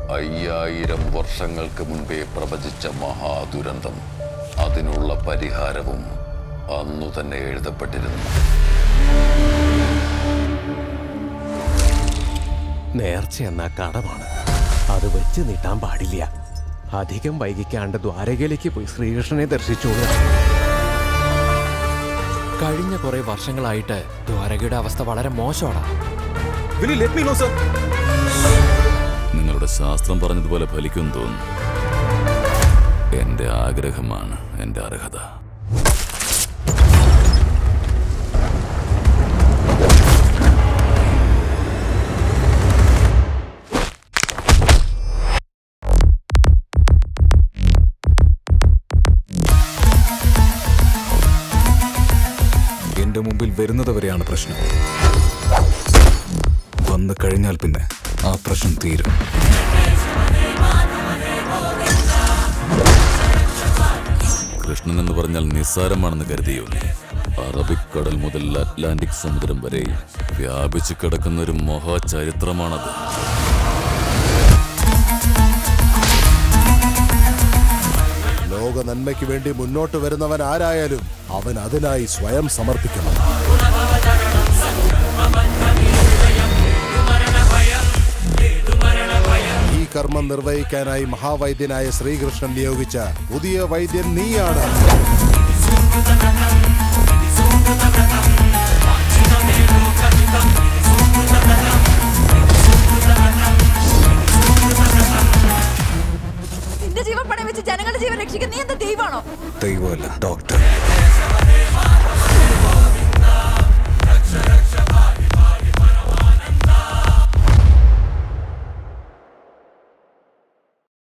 അയ്യായിരം വർഷങ്ങൾക്ക് മുൻപേ പ്രവചിച്ച മഹാദുരന്തം അതിനുള്ള പരിഹാരവും അന്നു തന്നെ എഴുതപ്പെട്ടിരുന്നു നേർച്ച എന്ന കടമാണ് അത് വെച്ച് നീട്ടാൻ പാടില്ല അധികം വൈകിക്കാണ്ട് ദ്വാരകയിലേക്ക് പോയി ശ്രീകൃഷ്ണനെ ദർശിച്ചോളുക കഴിഞ്ഞ കുറെ വർഷങ്ങളായിട്ട് ദ്വാരകയുടെ അവസ്ഥ വളരെ മോശമാണ് നിങ്ങളുടെ ശാസ്ത്രം പറഞ്ഞതുപോലെ ഫലിക്കും തോന്നുന്നു എന്റെ ആഗ്രഹമാണ് എന്റെ അർഹത എന്റെ മുമ്പിൽ വരുന്നത് വരെയാണ് പ്രശ്നം വന്നു കഴിഞ്ഞാൽ പിന്നെ ആ പ്രശ്നം തീരും കൃഷ്ണൻ എന്ന് പറഞ്ഞാൽ നിസ്സാരമാണെന്ന് കരുതിയോ അറബിക്കടൽ മുതൽ അറ്റ്ലാന്റിക് സമുദ്രം വരെ വ്യാപിച്ചു കിടക്കുന്ന ഒരു മഹാചരിത്രമാണത് ലോക നന്മയ്ക്ക് വേണ്ടി മുന്നോട്ട് വരുന്നവൻ ആരായാലും അവൻ അതിനായി സ്വയം സമർപ്പിക്കണം ഈ കർമ്മം നിർവഹിക്കാനായി മഹാവൈദ്യനായ ശ്രീകൃഷ്ണൻ നിയോഗിച്ച പുതിയ വൈദ്യൻ നീയാണ് നിന്റെ ജീവൻ പണയം വെച്ച് ജനങ്ങളുടെ ജീവൻ രക്ഷിക്കുന്ന നീ എന്താ ദൈവമാണോ ദൈവമല്ല ഡോക്ടർ